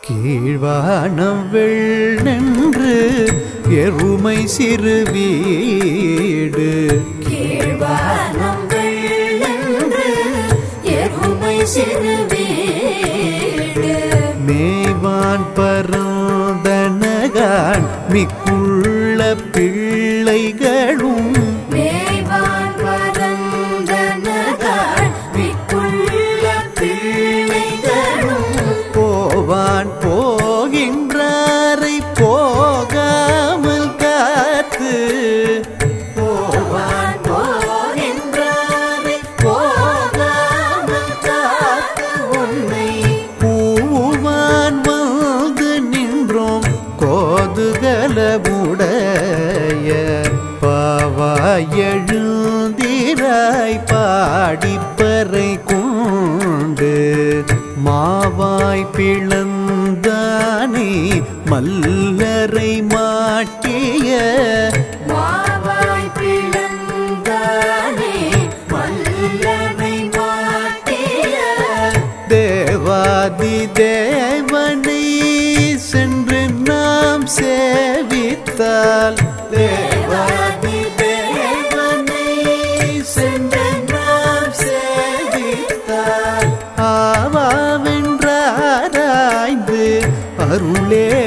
கீழ்வானம் வெள்ளென்று எருமை சிறு வீடு கீழ்வானம் வெள்ளென்று எருமை சிறு வீடு மேவான் பரந்தனகான் மிக்குள்ள பிள்ளைகளும் மேவான் பரந்தனகாள் மிக்குள்ள பிள்ளைகளும் போவான் போகின்றாரை போகாமல் காத்து போவான் போகின்றாரை போகாமல் காத்து உன்னை பூவான் வந்து நின்றோம் கோதுகலமுடைய பாவாய் எழுந்திராய் பாடிப்பறை கொண்டு மாவாய் பிளந்தானே மல்லரை மாட்டிய மாவாய் பிளந்தானே வல்லமை மாட்டிய தேவாதி தேவனை சென்று நாம் சேவித்தால் தேவாதி தேவனை சென்று நாம் சேவித்தால் ஆவாவென்றாராய்ந்து அருளே